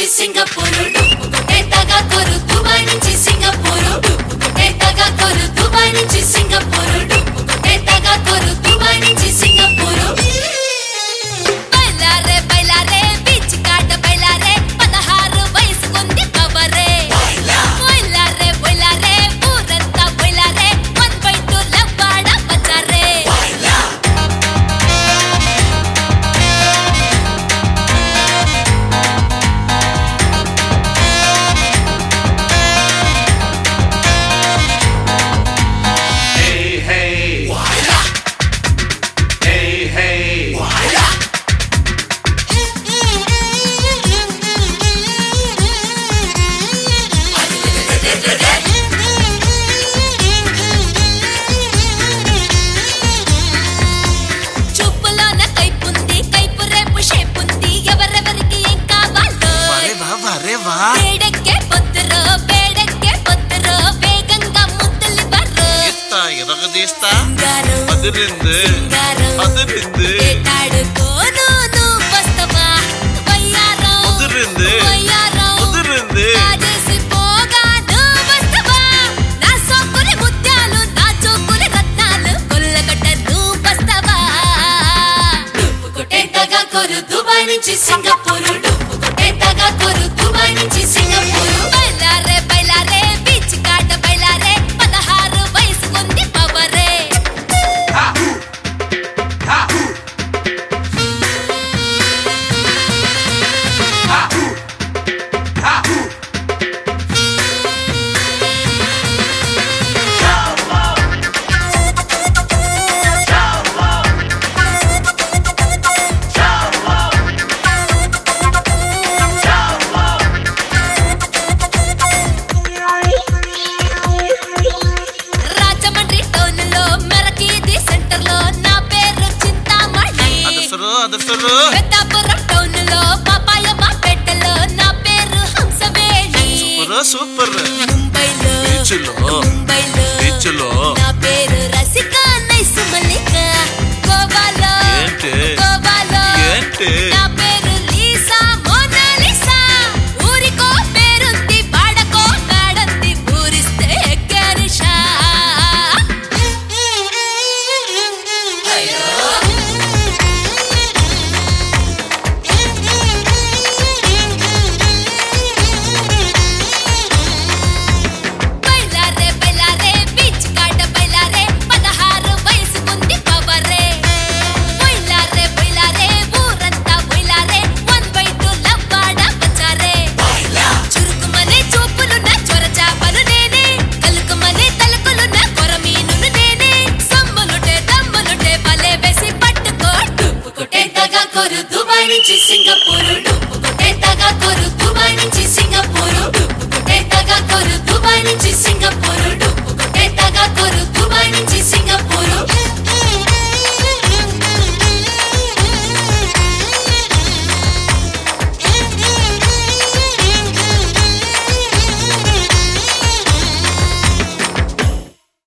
నుంచి సింగపూర్ ఒకటే తగా కొరు దుబాయ్ నుంచి సింగపూర్ ఒకటే తగా కొరు దుబాయ్ నుంచి సింగపూర్ ఒకటే తగా కొరు దుబాయ్ నుంచి సింగపూర్ బైలారే బైలారే బీచ్ కాట బైలారే పదహారు వయసుకుంది కవరే బైలారే బైలారే ఊరంతా బైలారే వన్ బై టూ లవ్వాడ బజారే Hey, hey. Hey, hey. చూపులోన కైపుంది కైపు రేపు షేపుంది ఎవరెవరికి ఏం కావాలో వరే వా వరే వా వేడెక్కే పొద్దురో వేడెక్కే పొద్దురో వేగంగా ముద్దులు బర్రో ఇత్త ఇరగదీస్తా సింగారం అదిరింది సింగారం అదిరింది వేటాడుకోను నువ్వు వస్తవా వయ్యారం అదిరింది వయ్యారం అదిరింది కాజేసి పోగా నువ్వు వస్తవా నా సోకులి ముత్యాలు నా చోకులి రత్నాలు కొల్లగొట్ట నువ్వు వస్తవా డూపు కొట్టేంతగా కొరు దుబాయ్ నుంచి సింగపూర్ డూపు కొట్టేంతగా కొరు దుబాయ్ నుంచి సింగపూర్ బైలారే బైలారే బీచ్ కాట బైలారే పదహారు వయసుకుంది పవరే రాజమండ్రి టౌన్లో మెరకీది సెంటర్లో నా పేరు చింతామణి అదసరు అదసరు పెద్దాపురం టౌన్లో పాపాయ మాపేటలో నా పేరు హంసవేణి సూపర్ సూపర్ ముంబైలో బీచ్లో ముంబైలో బీచ్లో నా పేరు రసిక నైసు మల్లిక